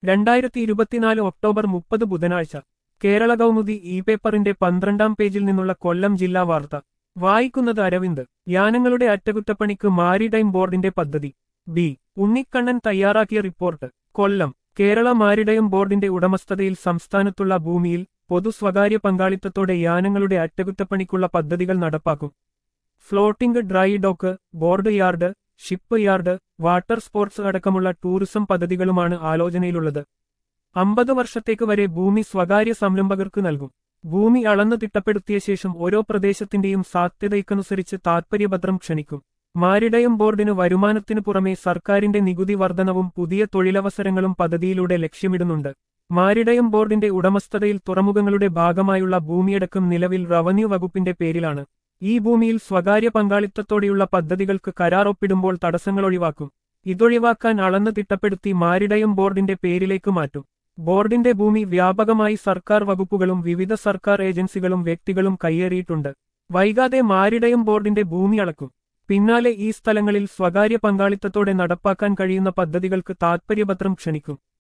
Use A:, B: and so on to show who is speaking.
A: രണ്ടായിരത്തി ഇരുപത്തിനാല് ഒക്ടോബർ മുപ്പത് ബുധനാഴ്ച കേരള കൗമുദി ഇ പേപ്പറിന്റെ പന്ത്രണ്ടാം പേജിൽ നിന്നുള്ള കൊല്ലം ജില്ലാ വാർത്ത വായിക്കുന്നത് അരവിന്ദ് യാനങ്ങളുടെ അറ്റകുറ്റപ്പണിക്ക് മാരിടൈം ബോർഡിന്റെ പദ്ധതി ബി ഉണ്ണിക്കണ്ണൻ തയ്യാറാക്കിയ റിപ്പോർട്ട് കൊല്ലം കേരള മാരിടൈം ബോർഡിന്റെ ഉടമസ്ഥതയിൽ സംസ്ഥാനത്തുള്ള ഭൂമിയിൽ പൊതു സ്വകാര്യ പങ്കാളിത്തത്തോടെ യാനങ്ങളുടെ അറ്റകുറ്റപ്പണിക്കുള്ള പദ്ധതികൾ നടപ്പാക്കും floating dry dock board yard ship yard water sports അടക്കമുള്ള ടൂറിസം പദ്ധതികളുമാണ് ആലോചനയിലുള്ളത് അമ്പത് വർഷത്തേക്ക് വരെ ഭൂമി സ്വകാര്യ സംരംഭകർക്ക് നൽകും ഭൂമി അളന്നു തിട്ടപ്പെടുത്തിയ ശേഷം ഓരോ പ്രദേശത്തിന്റെയും സാധ്യതയ്ക്കനുസരിച്ച് താൽപര്യപത്രം ക്ഷണിക്കും മാരിടയം ബോർഡിന് വരുമാനത്തിനു പുറമെ സർക്കാരിന്റെ നികുതി വർധനവും പുതിയ തൊഴിലവസരങ്ങളും പദ്ധതിയിലൂടെ ലക്ഷ്യമിടുന്നുണ്ട് മാരിടയം ബോർഡിന്റെ ഉടമസ്ഥതയിൽ തുറമുഖങ്ങളുടെ ഭാഗമായുള്ള ഭൂമിയടക്കം നിലവിൽ റവന്യൂ വകുപ്പിന്റെ പേരിലാണ് ഈ ഭൂമിയിൽ സ്വകാര്യ പങ്കാളിത്തത്തോടെയുള്ള പദ്ധതികൾക്ക് കരാർ ഒപ്പിടുമ്പോൾ തടസ്സങ്ങൾ ഒഴിവാക്കും ഇതൊഴിവാക്കാൻ അളന്ന് തിട്ടപ്പെടുത്തി മാരിടയം ബോർഡിന്റെ പേരിലേക്ക് മാറ്റും ബോർഡിന്റെ ഭൂമി വ്യാപകമായി സർക്കാർ വകുപ്പുകളും വിവിധ സർക്കാർ ഏജൻസികളും വ്യക്തികളും കയ്യേറിയിട്ടുണ്ട് വൈകാതെ മാരിടയം ബോർഡിന്റെ ഭൂമി അളക്കും പിന്നാലെ ഈ സ്ഥലങ്ങളിൽ സ്വകാര്യ പങ്കാളിത്തത്തോടെ നടപ്പാക്കാൻ കഴിയുന്ന പദ്ധതികൾക്ക് താൽപര്യപത്രം ക്ഷണിക്കും